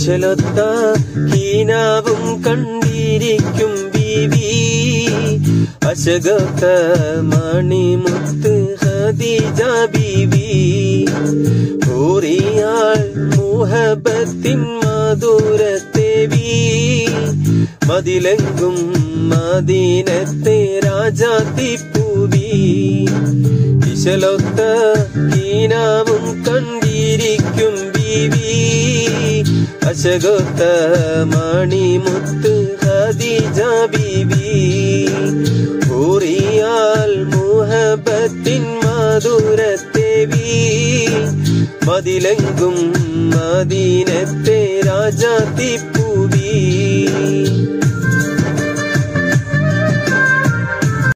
ഇശലൊത്ത ഹീനാവും കണ്ടിരിക്കും ബീവി അശകത്ത മണിമുത്ത് ഹദീജ ബീവി കൂറിയാൾ മുഹബത്തിൻ മധുരത്തേവി മതിലെങ്കും മദീനത്തെ രാജാത്തിപ്പൂവി ഇശലൊത്ത ഹീനാവും കണ്ടിരിക്കും ബീവി അശകൊത്ത മണിമുത്ത് ഹദീജ ബീവി ഊറിയാൽ മുഹബത്തിൻ മധുരത്തേവി മതിലെങ്കും മദീനത്തെ രാജാത്തിപ്പൂവി